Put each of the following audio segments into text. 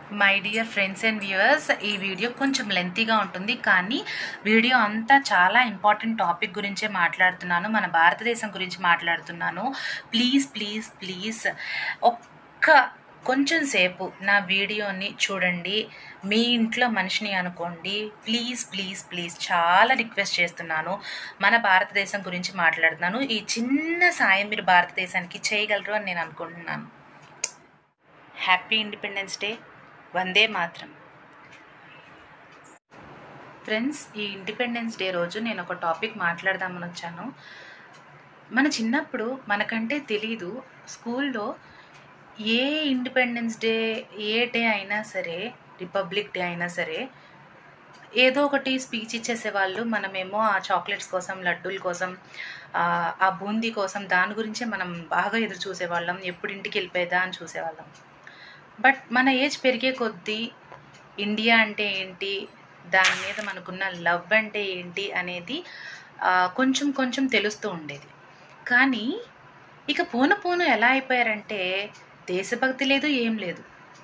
My dear friends and viewers ఈ video కొంచెం లెంతీగా ఉంటుంది కానీ వీడియో అంతా చాలా ఇంపార్టెంట్ టాపిక్ గురించే మాట్లాడుతున్నాను మన భారతదేశం గురించి మాట్లాడుతున్నాను ప్లీజ్ ప్లీజ్ ప్లీజ్ ఒక్క కొంచెం సేపు నా వీడియోని చూడండి మీ ఇంట్లో మనిషిని అనుకోండి ప్లీజ్ ప్లీజ్ ప్లీజ్ చాలా రిక్వెస్ట్ చేస్తున్నాను మన భారతదేశం గురించి మాట్లాడుతున్నాను ఈ చిన్న సాయం మీరు భారతదేశానికి చేయగలరు అని నేను అనుకుంటున్నాను హ్యాపీ ఇండిపెండెన్స్ డే వందే మాత్రం ఫ్రెండ్స్ ఈ ఇండిపెండెన్స్ డే రోజు నేను ఒక టాపిక్ మాట్లాడదామని వచ్చాను మన చిన్నప్పుడు మనకంటే తెలీదు స్కూల్లో ఏ ఇండిపెండెన్స్ డే ఏ డే అయినా సరే రిపబ్లిక్ డే అయినా సరే ఏదో ఒకటి స్పీచ్ ఇచ్చేసేవాళ్ళు మనమేమో ఆ చాక్లెట్స్ కోసం లడ్డూల కోసం ఆ, ఆ బూందీ కోసం దాని గురించే మనం బాగా ఎదురు చూసేవాళ్ళం ఎప్పుడు ఇంటికి వెళ్ళిపోయేదా అని చూసేవాళ్ళం బట్ మన ఏజ్ పెరిగే కొద్దీ ఇండియా అంటే ఏంటి దాని మీద మనకున్న లవ్ అంటే ఏంటి అనేది ఆ, కొంచెం కొంచెం తెలుస్తూ ఉండేది కానీ ఇక పోను పోను ఎలా అయిపోయారంటే దేశభక్తి లేదు ఏం లేదు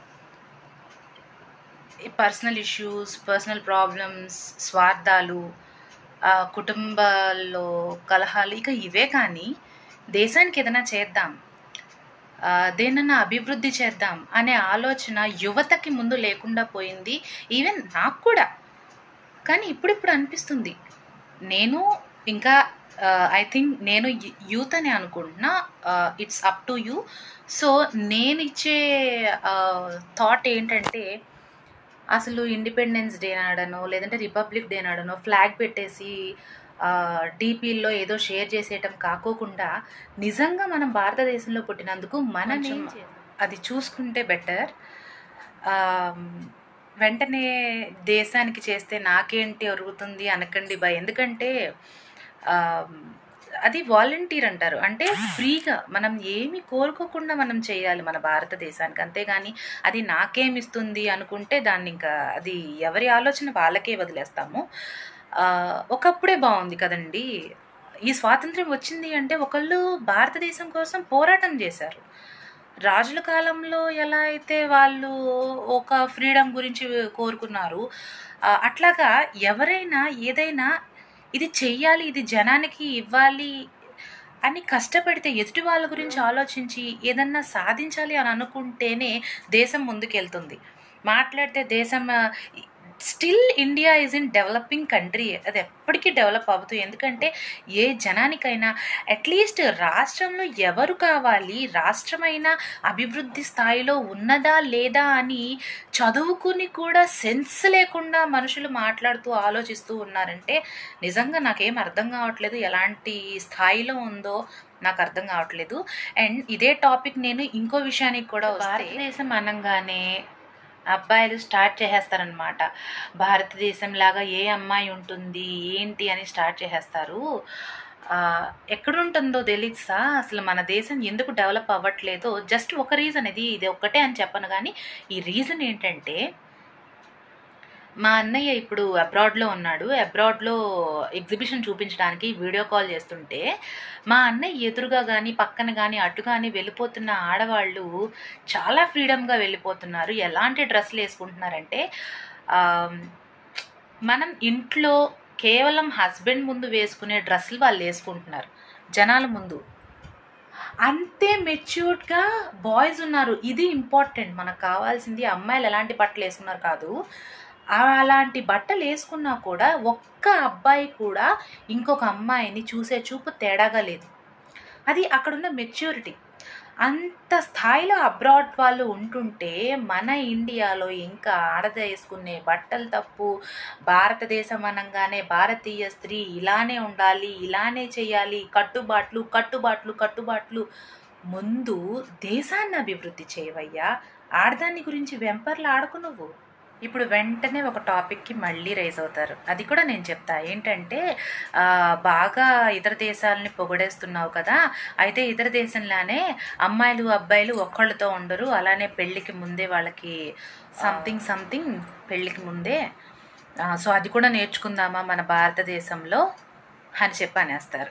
పర్సనల్ ఇష్యూస్ పర్సనల్ ప్రాబ్లమ్స్ స్వార్థాలు ఆ, కుటుంబాల్లో కలహాలు ఇక ఇవే కానీ దేశానికి ఏదైనా చేద్దాం ఆ, దేనన్నా అభివృద్ధి చేద్దాం అనే ఆలోచన యువతకి ముందు లేకుండా పోయింది ఈవెన్ నాకు కూడా కానీ ఇప్పుడిప్పుడు అనిపిస్తుంది నేను ఇంకా ఐ థింక్ నేను యూత్ అని అనుకుంటున్నా it's up to you so నేను ఇచ్చే థాట్ ఏంటంటే అసలు ఇండిపెండెన్స్ డే నాడనో లేదంటే రిపబ్లిక్ డే నాడనో ఫ్లాగ్ పెట్టేసి డీపీల్లో ఏదో షేర్ చేసేయటం కాకోకుండా నిజంగా మనం భారతదేశంలో పుట్టినందుకు మనం కొంచెం ఏం చేయాలి? అది చూసుకుంటే బెటర్ వెంటనే దేశానికి చేస్తే నాకేంటి అరుగుతుంది అనకండి బా ఎందుకంటే ఆ, అది వాలంటీర్ అంటారు అంటే ఫ్రీగా మనం ఏమి కోరుకోకుండా మనం చేయాలి మన భారతదేశానికి అంతేగాని అది నాకేమిస్తుంది అనుకుంటే దాన్ని ఇంకా అది ఎవరి ఆలోచన వాళ్ళకే వదిలేస్తాము ఆ, ఒకప్పుడే బాగుంది కదండి ఈ స్వాతంత్ర్యం వచ్చింది అంటే ఒకళ్ళు భారతదేశం కోసం పోరాటం చేశారు రాజుల కాలంలో ఎలా అయితే వాళ్ళు ఒక ఫ్రీడమ్ గురించి కోరుకున్నారు ఆ, అట్లాగా ఎవరైనా ఏదైనా ఇది చెయ్యాలి ఇది జనానికి ఇవ్వాలి అని కష్టపడితే ఎదుటి వాళ్ళ గురించి ఆలోచించి ఏదన్నా సాధించాలి అని అనుకుంటేనే దేశం ముందుకెళ్తుంది మాట్లాడితే దేశం still India is in developing country అది ఎప్పటికీ డెవలప్ అవుతుంది ఎందుకంటే ఏ జనానికైనా అట్లీస్ట్ రాష్ట్రంలో ఎవరు కావాలి రాష్ట్రమైన అభివృద్ధి స్థాయిలో ఉన్నదా లేదా అని చదువుకుని కూడా సెన్స్ లేకుండా మనుషులు మాట్లాడుతూ ఆలోచిస్తూ ఉన్నారంటే నిజంగా నాకేం అర్థం కావట్లేదు ఎలాంటి స్థాయిలో ఉందో నాకు అర్థం కావట్లేదు అండ్ ఇదే టాపిక్ నేను ఇంకో విషయానికి కూడా వస్తే భారతదేశం అనగానే అబ్బాయిలు స్టార్ట్ చేసేస్తారనమాట భారతదేశం లాగా ఏ అమ్మాయి ఉంటుంది ఏంటి అని స్టార్ట్ చేసేస్తారు ఆ, ఎక్కడుంటుందో తెలీసా అసలు మన దేశం ఎందుకు డెవలప్ అవ్వట్లేదో జస్ట్ ఒక రీజన్ ఇది ఇది ఒక్కటే అని చెప్పను కానీ ఈ రీజన్ ఏంటంటే మా అన్నయ్య ఇప్పుడు అబ్రాడ్లో ఉన్నాడు అబ్రాడ్లో ఎగ్జిబిషన్ చూపించడానికి వీడియో కాల్ చేస్తుంటే మా అన్నయ్య ఎదురుగా కానీ పక్కన కానీ అటు కానీ వెళ్ళిపోతున్న ఆడవాళ్ళు చాలా ఫ్రీడమ్గా వెళ్ళిపోతున్నారు ఎలాంటి డ్రెస్సులు వేసుకుంటున్నారంటే ఆ, మనం ఇంట్లో కేవలం హస్బెండ్ ముందు వేసుకునే డ్రెస్సులు వాళ్ళు వేసుకుంటున్నారు జనాల ముందు అంతే మెచ్యూర్డ్గా బాయ్స్ ఉన్నారు ఇది ఇంపార్టెంట్ మనకు కావాల్సింది అమ్మాయిలు ఎలాంటి బట్టలు వేసుకున్నారు కాదు ఆ అలాంటి బట్టలు వేసుకున్నా కూడా ఒక్క అబ్బాయి కూడా ఇంకొక అమ్మాయిని చూసే చూపు తేడాగా లేదు అది అక్కడున్న మెచ్యూరిటీ అంత స్థాయిలో అబ్రాడ్ వాళ్ళు ఉంటుంటే మన ఇండియాలో ఇంకా ఆడద వేసుకునే బట్టలు తప్పు భారతదేశం అనగానే భారతీయ స్త్రీ ఇలానే ఉండాలి ఇలానే చేయాలి కట్టుబాట్లు కట్టుబాట్లు కట్టుబాట్లు ముందు దేశాన్ని అభివృద్ధి చేయవయ్యా ఆడదాన్ని గురించి వెంపర్లు ఆడకు నువ్వు ఇప్పుడు వెంటనే ఒక టాపిక్కి మళ్ళీ రైజ్ అవుతారు అది కూడా నేను చెప్తా ఏంటంటే ఆ, బాగా ఇతర దేశాలని పొగడేస్తున్నావు కదా అయితే ఇతర దేశంలానే అమ్మాయిలు అబ్బాయిలు ఒక్కళ్ళతో ఉండరు అలానే పెళ్ళికి ముందే వాళ్ళకి సంథింగ్ సంథింగ్ పెళ్ళికి ముందే ఆ, సో అది కూడా నేర్చుకుందామా మన భారతదేశంలో అని చెప్పి అనేస్తారు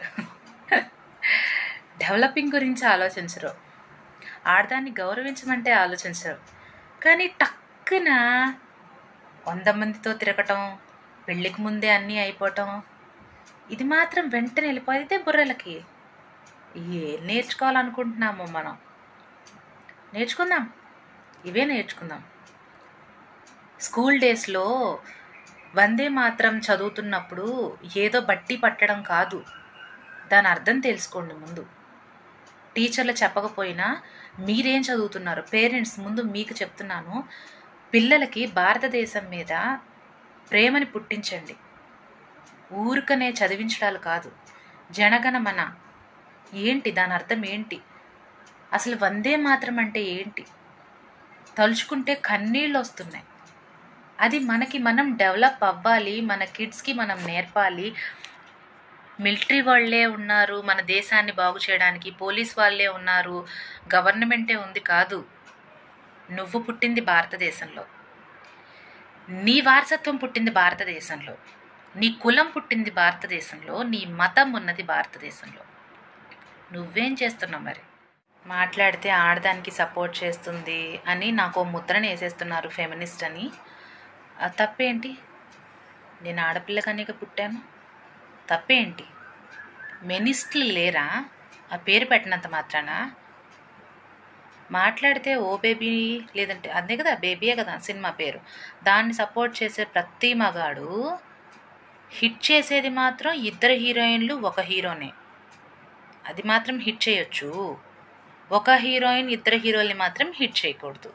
డెవలపింగ్ గురించి ఆలోచించరు ఆడదాన్ని గౌరవించమంటే ఆలోచించరు కానీ టక్ టక్కున వంద మందితో తిరగటం పెళ్ళికి ముందే అన్నీ అయిపోవటం ఇది మాత్రం వెంటనే వెళ్ళిపోతే బుర్రలకి ఏం నేర్చుకోవాలనుకుంటున్నాము మనం నేర్చుకుందాం ఇవే నేర్చుకుందాం స్కూల్ డేస్లో వందే మాత్రం చదువుతున్నప్పుడు ఏదో బట్టి పట్టడం కాదు దాని అర్థం తెలుసుకోండి ముందు టీచర్లు చెప్పకపోయినా మీరేం చదువుతున్నారు పేరెంట్స్ ముందు మీకు చెప్తున్నాను పిల్లలకి భారతదేశం మీద ప్రేమని పుట్టించండి ఊరికనే చదివించడాలు కాదు జనగణమన ఏంటి దాని అర్థం ఏంటి అసలు వందే మాత్రం అంటే ఏంటి తలుచుకుంటే కన్నీళ్ళు వస్తున్నాయి అది మనకి మనం డెవలప్ అవ్వాలి మన కిడ్స్కి మనం నేర్పాలి మిలిటరీ వాళ్ళే ఉన్నారు మన దేశాన్ని బాగు చేయడానికి పోలీస్ వాళ్ళే ఉన్నారు గవర్నమెంటే ఉంది కాదు నువ్వు పుట్టింది భారతదేశంలో నీ వారసత్వం పుట్టింది భారతదేశంలో నీ కులం పుట్టింది భారతదేశంలో నీ మతం ఉన్నది భారతదేశంలో నువ్వేం చేస్తున్నావు మరి మాట్లాడితే ఆడదానికి సపోర్ట్ చేస్తుంది అని నాకు ఓ ముద్రను వేసేస్తున్నారు ఫెమినిస్ట్ అని ఆ తప్పేంటి నేను ఆడపిల్ల కనుక పుట్టాను తప్పేంటి మెనిస్ట్లు లేరా ఆ పేరు పెట్టినంత మాత్రాన మాట్లాడితే ఓ బేబీ లేదంటే అదే కదా బేబీయే కదా సినిమా పేరు దాన్ని సపోర్ట్ చేసే ప్రతి మగాడు హిట్ చేసేది మాత్రం ఇద్దరు హీరోయిన్లు ఒక హీరోనే అది మాత్రం హిట్ చేయొచ్చు ఒక హీరోయిన్ ఇద్దరు హీరోల్ని మాత్రం హిట్ చేయకూడదు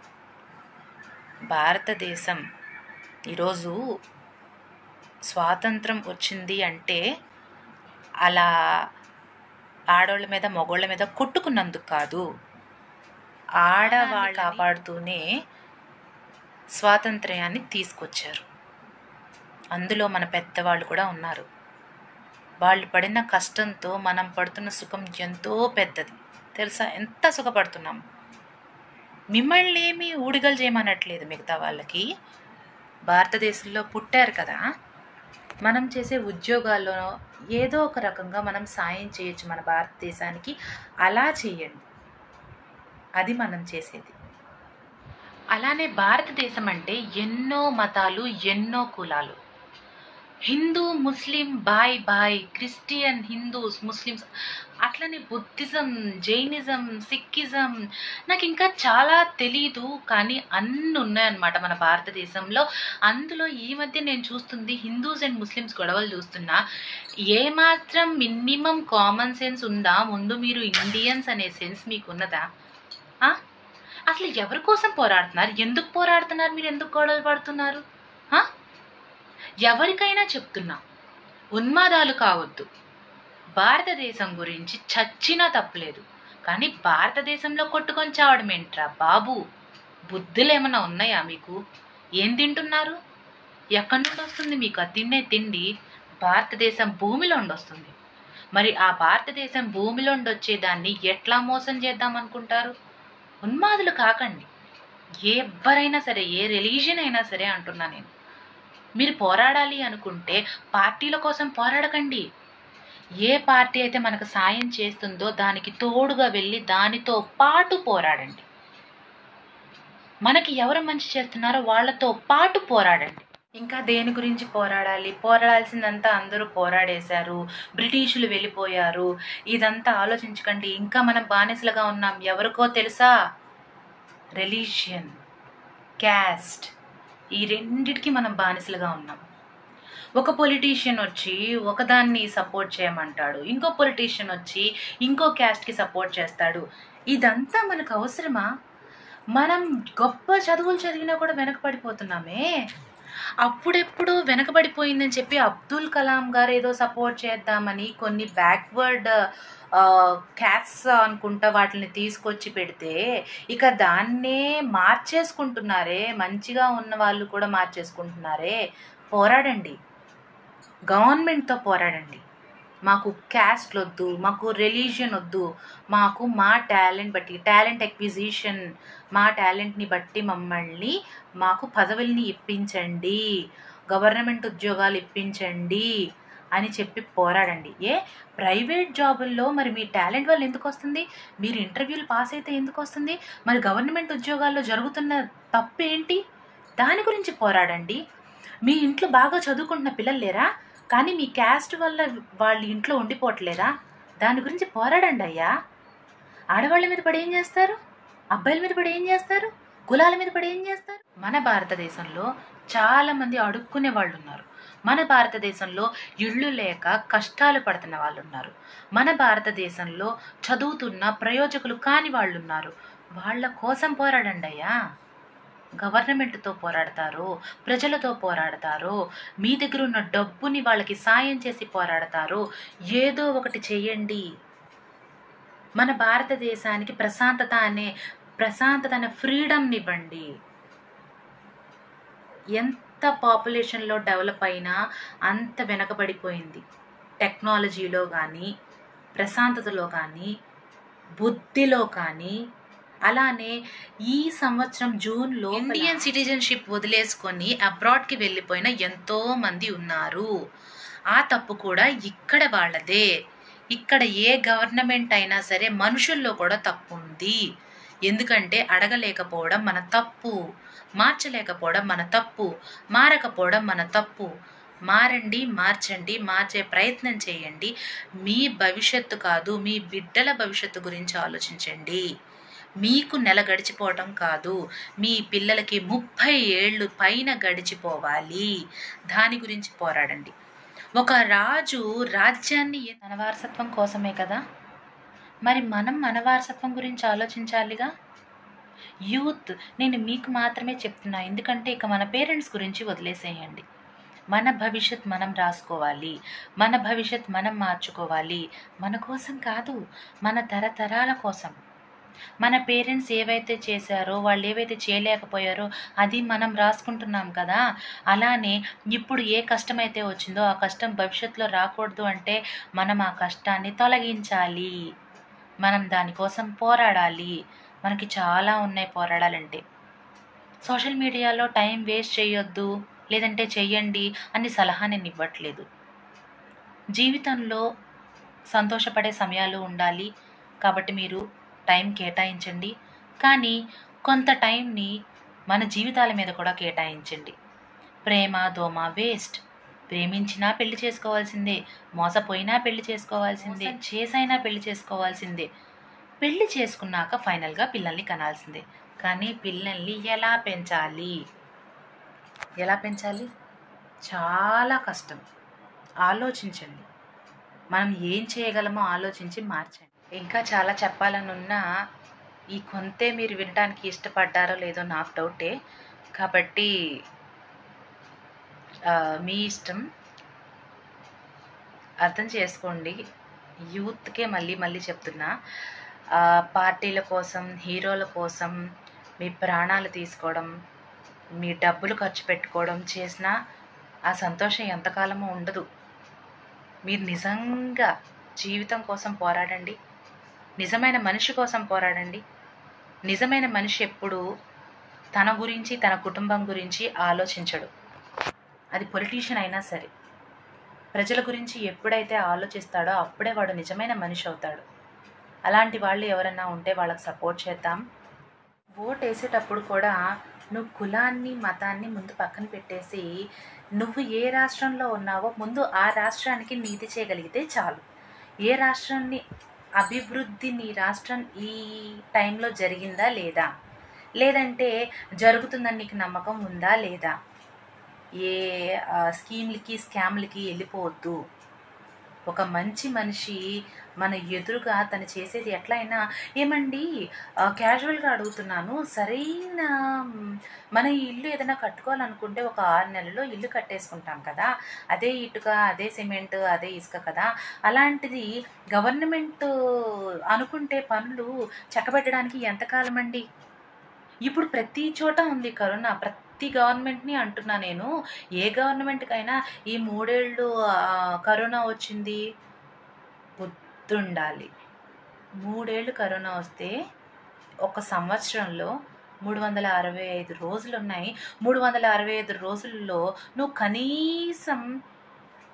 భారతదేశం ఈరోజు స్వాతంత్రం వచ్చింది అంటే అలా ఆడవాళ్ళ మీద మగవాళ్ళ మీద కొట్టుకున్నందుకు కాదు ఆడవాళ్ళు కాపాడుతూనే స్వాతంత్ర్యాన్ని తీసుకొచ్చారు అందులో మన పెద్దవాళ్ళు కూడా ఉన్నారు వాళ్ళు పడిన కష్టంతో మనం పడుతున్న సుఖం ఎంతో పెద్దది తెలుసా ఎంత సుఖపడుతున్నాం మిమ్మల్ని ఏమి ఊడిగలు చేయమనట్లేదు మిగతా వాళ్ళకి భారతదేశంలో పుట్టారు కదా మనం చేసే ఉద్యోగాల్లో ఏదో ఒక రకంగా మనం సాయం చేయొచ్చు మన భారతదేశానికి అలా చేయండి అది మనం చేసేది అలానే భారతదేశం అంటే ఎన్నో మతాలు ఎన్నో కులాలు హిందూ ముస్లిం బాయ్ బాయ్ క్రిస్టియన్ హిందూస్ ముస్లిమ్స్ అట్లనే బుద్ధిజం జైనిజం సిక్కిజం నాకు ఇంకా చాలా తెలీదు కానీ అన్ని ఉన్నాయన్నమాట మన భారతదేశంలో అందులో ఈ మధ్య నేను చూస్తుంది హిందూస్ అండ్ ముస్లిమ్స్ గొడవలు చూస్తున్నా ఏమాత్రం మినిమం కామన్ సెన్స్ ఉందా ముందు మీరు ఇండియన్స్ అనే సెన్స్ మీకు ఉన్నదా ఆ? అసలు ఎవరి కోసం పోరాడుతున్నారు ఎందుకు పోరాడుతున్నారు మీరు ఎందుకు గొడవలు పడుతున్నారు ఆ? ఎవరికైనా చెప్తున్నా ఉన్మాదాలు కావద్దు భారతదేశం గురించి చచ్చినా తప్పులేదు కానీ భారతదేశంలో కొట్టుకొని చావడం ఏంట్రా బాబు బుద్ధులు ఏమైనా ఉన్నాయా మీకు ఏం తింటున్నారు ఎక్కడి నుండి వస్తుంది మీకు ఆ తినే తిండి భారతదేశం భూమిలో ఉండి వస్తుంది మరి ఆ భారతదేశం భూమిలో ఉండి వచ్చేదాన్ని ఎట్లా మోసం చేద్దాం అనుకుంటారు ఉన్మాదులు కాకండి ఎవరైనా సరే ఏ రిలీజియన్ అయినా సరే అంటున్నా నేను మీరు పోరాడాలి అనుకుంటే పార్టీల కోసం పోరాడకండి ఏ పార్టీ అయితే మనకు సాయం చేస్తుందో దానికి తోడుగా వెళ్ళి దానితో పాటు పోరాడండి మనకి ఎవరు మంచి చేస్తున్నారో వాళ్ళతో పాటు పోరాడండి ఇంకా దేని గురించి పోరాడాలి పోరాడాల్సిందంతా అందరూ పోరాడేశారు బ్రిటిషులు వెళ్ళిపోయారు ఇదంతా ఆలోచించకండి ఇంకా మనం బానిసలుగా ఉన్నాం ఎవరికో తెలుసా రిలీజియన్ క్యాస్ట్ ఈ రెండిటికి మనం బానిసలుగా ఉన్నాం ఒక పొలిటీషియన్ వచ్చి ఒకదాన్ని సపోర్ట్ చేయమంటాడు ఇంకో పొలిటీషియన్ వచ్చి ఇంకో క్యాస్ట్కి సపోర్ట్ చేస్తాడు ఇదంతా మనకు అవసరమా మనం గొప్ప చదువులు చదివినా కూడా వెనకబడిపోతున్నామే అప్పుడెప్పుడు వెనకబడిపోయిందని చెప్పి అబ్దుల్ కలాం గారు ఏదో సపోర్ట్ చేద్దామని కొన్ని బ్యాక్వర్డ్ క్యాట్స్ అనుకుంటా వాటిని తీసుకొచ్చి పెడితే ఇక దాన్నే మార్చేసుకుంటున్నారే మంచిగా ఉన్న వాళ్ళు కూడా మార్చేసుకుంటున్నారే పోరాడండి గవర్నమెంట్తో పోరాడండి మాకు క్యాస్ట్ వద్దు మాకు రిలీజియన్ వద్దు మాకు మా టాలెంట్ బట్టి టాలెంట్ ఎక్విజిషన్ మా టాలెంట్ని బట్టి మమ్మల్ని మాకు పదవుల్ని ఇప్పించండి గవర్నమెంట్ ఉద్యోగాలు ఇప్పించండి అని చెప్పి పోరాడండి ఏ ప్రైవేట్ జాబుల్లో మరి మీ టాలెంట్ వల్ల ఎందుకు వస్తుంది మీరు ఇంటర్వ్యూలు పాస్ అయితే ఎందుకు వస్తుంది మరి గవర్నమెంట్ ఉద్యోగాల్లో జరుగుతున్న తప్పు ఏంటి దాని గురించి పోరాడండి మీ ఇంట్లో బాగా చదువుకుంటున్న పిల్లలు లేరా కానీ మీ క్యాస్ట్ వల్ల వాళ్ళ ఇంట్లో ఉండిపోవట్లేదా దాని గురించి పోరాడండి అయ్యా ఆడవాళ్ళ మీద పడి ఏం చేస్తారు అబ్బాయిల మీద పడి ఏం చేస్తారు కులాల మీద పడి ఏం చేస్తారు మన భారతదేశంలో చాలా మంది అడుక్కునే వాళ్ళు ఉన్నారు మన భారతదేశంలో ఇళ్ళు లేక కష్టాలు పడుతున్న వాళ్ళు ఉన్నారు మన భారతదేశంలో చదువుతున్న ప్రయోజకులు కాని వాళ్ళు ఉన్నారు వాళ్ళ కోసం పోరాడండి అయ్యా గవర్నమెంట్తో పోరాడతారు ప్రజలతో పోరాడతారు మీ దగ్గర ఉన్న డబ్బుని వాళ్ళకి సాయం చేసి పోరాడతారు ఏదో ఒకటి చేయండి మన భారతదేశానికి ప్రశాంతత అనే ప్రశాంతత అనే ఫ్రీడమ్ని ఇవ్వండి ఎంత పాపులేషన్లో డెవలప్ అయినా అంత వెనకబడిపోయింది టెక్నాలజీలో కానీ ప్రశాంతతలో కానీ బుద్ధిలో కానీ అలానే ఈ సంవత్సరం జూన్లో ఇండియన్ సిటిజన్షిప్ వదిలేసుకొని అబ్రాడ్కి వెళ్ళిపోయిన ఎంతో మంది ఉన్నారు ఆ తప్పు కూడా ఇక్కడ వాళ్ళదే ఇక్కడ ఏ గవర్నమెంట్ అయినా సరే మనుషుల్లో కూడా తప్పు ఉంది ఎందుకంటే అడగలేకపోవడం మన తప్పు మార్చలేకపోవడం మన తప్పు మారకపోవడం మన తప్పు మారండి మార్చండి మార్చే ప్రయత్నం చేయండి మీ భవిష్యత్తు కాదు మీ బిడ్డల భవిష్యత్తు గురించి ఆలోచించండి మీకు నెల గడిచిపోవటం కాదు మీ పిల్లలకి ముప్పై ఏళ్ళు పైన గడిచిపోవాలి దాని గురించి పోరాడండి ఒక రాజు రాజ్యాన్ని తన వారసత్వం కోసమే కదా మరి మనం మన వారసత్వం గురించి ఆలోచించాలిగా యూత్ నేను మీకు మాత్రమే చెప్తున్నా ఎందుకంటే ఇక మన పేరెంట్స్ గురించి వదిలేసేయండి మన భవిష్యత్ మనం రాసుకోవాలి మన భవిష్యత్ మనం మార్చుకోవాలి మన కోసం కాదు మన తరతరాల కోసం మన పేరెంట్స్ ఏవైతే చేశారో వాళ్ళు ఏవైతే చేయలేకపోయారో అది మనం రాసుకుంటున్నాం కదా అలానే ఇప్పుడు ఏ కష్టమైతే వచ్చిందో ఆ కష్టం భవిష్యత్తులో రాకూడదు అంటే మనం ఆ కష్టాన్ని తొలగించాలి మనం దానికోసం పోరాడాలి మనకి చాలా ఉన్నాయి పోరాడాలంటే సోషల్ మీడియాలో టైం వేస్ట్ చేయొద్దు లేదంటే చెయ్యండి అని సలహా నేను ఇవ్వట్లేదు జీవితంలో సంతోషపడే సమయాలు ఉండాలి కాబట్టి మీరు టైం కేటాయించండి కానీ కొంత టైంని మన జీవితాల మీద కూడా కేటాయించండి ప్రేమ దోమ వేస్ట్ ప్రేమించినా పెళ్లి చేసుకోవాల్సిందే మోసపోయినా పెళ్లి చేసుకోవాల్సిందే చేసైనా పెళ్లి చేసుకోవాల్సిందే పెళ్లి చేసుకున్నాక ఫైనల్గా పిల్లల్ని కనాల్సిందే కానీ పిల్లల్ని ఎలా పెంచాలి ఎలా పెంచాలి చాలా కష్టం ఆలోచించండి మనం ఏం చేయగలమో ఆలోచించి మార్చండి ఇంకా చాలా చెప్పాలని ఉన్నా ఈ కొంతే మీరు వినడానికి ఇష్టపడ్డారో లేదో నాకు డౌటే కాబట్టి ఆ, మీ ఇష్టం అర్థం చేసుకోండి యూత్కే మళ్ళీ మళ్ళీ చెప్తున్నా ఆ, పార్టీల కోసం హీరోల కోసం మీ ప్రాణాలు తీసుకోవడం మీ డబ్బులు ఖర్చు పెట్టుకోవడం చేసినా ఆ సంతోషం ఎంతకాలమో ఉండదు మీరు నిజంగా జీవితం కోసం పోరాడండి నిజమైన మనిషి కోసం పోరాడండి నిజమైన మనిషి ఎప్పుడు తన గురించి తన కుటుంబం గురించి ఆలోచించడు అది పొలిటీషియన్ అయినా సరే ప్రజల గురించి ఎప్పుడైతే ఆలోచిస్తాడో అప్పుడే వాడు నిజమైన మనిషి అవుతాడు అలాంటి వాళ్ళు ఎవరైనా ఉంటే వాళ్ళకి సపోర్ట్ చేద్దాం ఓట్ వేసేటప్పుడు కూడా నువ్వు కులాన్ని మతాన్ని ముందు పక్కన పెట్టేసి నువ్వు ఏ రాష్ట్రంలో ఉన్నావో ముందు ఆ రాష్ట్రానికి నీతి చేయగలిగితే చాలు ఏ రాష్ట్రాన్ని అభివృద్ధి నీ రాష్ట్రం ఈ టైంలో జరిగిందా లేదా లేదంటే జరుగుతుందని నీకు నమ్మకం ఉందా లేదా ఏ ఆ, స్కీమ్లకి స్కామ్లకి వెళ్ళిపోవద్దు ఒక మంచి మనిషి మన ఎదురుగా తను చేసేది ఎట్లయినా ఏమండి ఆ, క్యాజువల్గా అడుగుతున్నాను సరైన మ్, మన ఈ ఇల్లు ఏదైనా కట్టుకోవాలనుకుంటే ఒక ఆరు నెలల్లో ఇల్లు కట్టేసుకుంటాం కదా అదే ఇటుక అదే సిమెంట్ అదే ఇసుక కదా అలాంటిది గవర్నమెంట్ అనుకుంటే పనులు చక్కబెట్టడానికి ఎంతకాలం అండి ఇప్పుడు ప్రతి చోట ఉంది కరోనా ప్రతి గవర్నమెంట్ని అంటున్నా నేను ఏ గవర్నమెంట్కైనా ఈ మూడేళ్ళు ఆ, కరోనా వచ్చింది గుర్తుండాలి మూడేళ్ళు కరోనా వస్తే ఒక సంవత్సరంలో మూడు వందల అరవై ఐదు రోజులు ఉన్నాయి మూడు వందల అరవై ఐదు రోజుల్లో నువ్వు కనీసం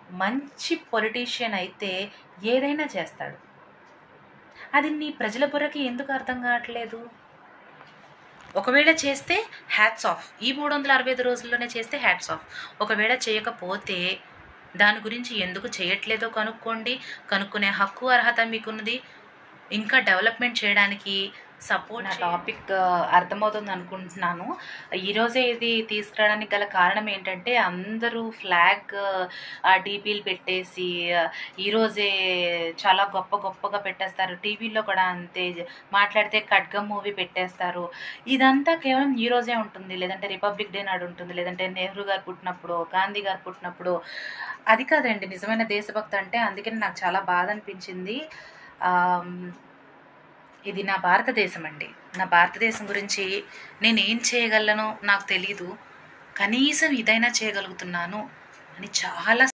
మంచి పొలిటీషియన్ అయితే ఏదైనా చేస్తాడు అది నీ ప్రజల బుర్రకి ఎందుకు అర్థం కావట్లేదు ఒకవేళ చేస్తే హ్యాట్స్ ఆఫ్ ఈ మూడు వందల అరవై ఐదు రోజుల్లోనే చేస్తే హ్యాట్స్ ఆఫ్ ఒకవేళ చేయకపోతే దాని గురించి ఎందుకు చేయట్లేదో కనుక్కోండి కనుక్కునే హక్కు అర్హత మీకున్నది ఇంకా డెవలప్మెంట్ చేయడానికి సపోర్ట్ నా టాపిక్ అర్థమవుతుంది అనుకుంటున్నాను ఈరోజే ఇది తీసుకురావడానికి గల కారణం ఏంటంటే అందరూ ఫ్లాగ్ డీపీలు పెట్టేసి ఆ, ఈరోజే చాలా గొప్ప గొప్పగా పెట్టేస్తారు టీవీలో కూడా అంతే మాట్లాడితే ఖడ్గం మూవీ పెట్టేస్తారు ఇదంతా కేవలం ఈ రోజే ఉంటుంది లేదంటే రిపబ్లిక్ డే నాడు ఉంటుంది లేదంటే నెహ్రూ గారు పుట్టినప్పుడు గాంధీ గారు పుట్టినప్పుడు అది కాదండి నిజమైన దేశభక్తి అంటే అందుకని నాకు చాలా బాధ అనిపించింది ఆమ్, ఇది నా భారతదేశం అండి నా భారతదేశం గురించి నేను ఏం చేయగలను నాకు తెలీదు కనీసం ఇదైనా చేయగలుగుతున్నాను అని చాలా